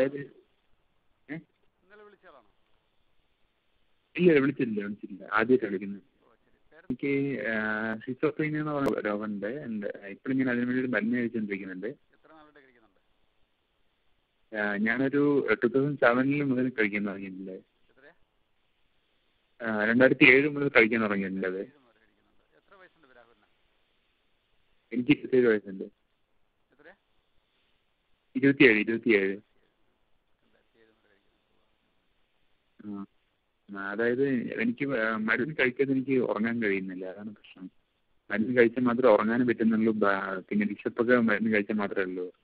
അതായത് ഏ ഇന്നലെ വിളിച്ചയാളാണോ ഇല്ല വിളിച്ചില്ല വിളിച്ചില്ല ആദ്യമായിട്ടാണ് വിളിക്കുന്നത് ഓ ശരി പേര് എനിക്ക് ഷിസോഫ്രീനിയ എന്ന് പറഞ്ഞ രോഗമുണ്ട് ഉണ്ട് ഇപ്പോഴും ഞാൻ അതിന് വേണ്ടി മരുന്ന് കഴിച്ചുകൊണ്ടിരിക്കുന്നുണ്ട് എത്ര നാളുടെ കഴിക്കുന്നുണ്ട് ആ, ഞാനൊരു ടു തൗസൻഡ് സെവനിൽ മുതൽ കഴിക്കാൻ തുടങ്ങിയിട്ടുണ്ട് എത്രയാ ആ, രണ്ടായിരത്തി ഏഴ് മുതൽ കഴിക്കാൻ തുടങ്ങിയിട്ടുണ്ട് അത് ഏഴ് മുതൽ കഴിക്കുന്നുണ്ട് എത്ര വയസ്സുണ്ട് രാഹുലിന് എനിക്ക് ഇരുപത്തേഴ് വയസ്സുണ്ട് എത്രയാ ഇരുപത്തിയേഴ് ഇരുപത്തിയേഴ് രണ്ടായിരത്തി ഏഴ് മുതൽ കഴിക്കുന്നുണ്ട് ആ. ആ, അതായത് എനിക്ക് ആ, മരുന്ന് കഴിക്കാതെ എനിക്ക് ഉറങ്ങാൻ കഴിയുന്നില്ല അതാണ് പ്രശ്നം മരുന്ന് കഴിച്ചാൽ മാത്രമേ ഉറങ്ങാനും പറ്റുന്നുള്ളൂ ബാ- പിന്നെ വിശപ്പൊക്കെ മരുന്ന് കഴിച്ചാൽ മാത്രമേ ഉള്ളൂ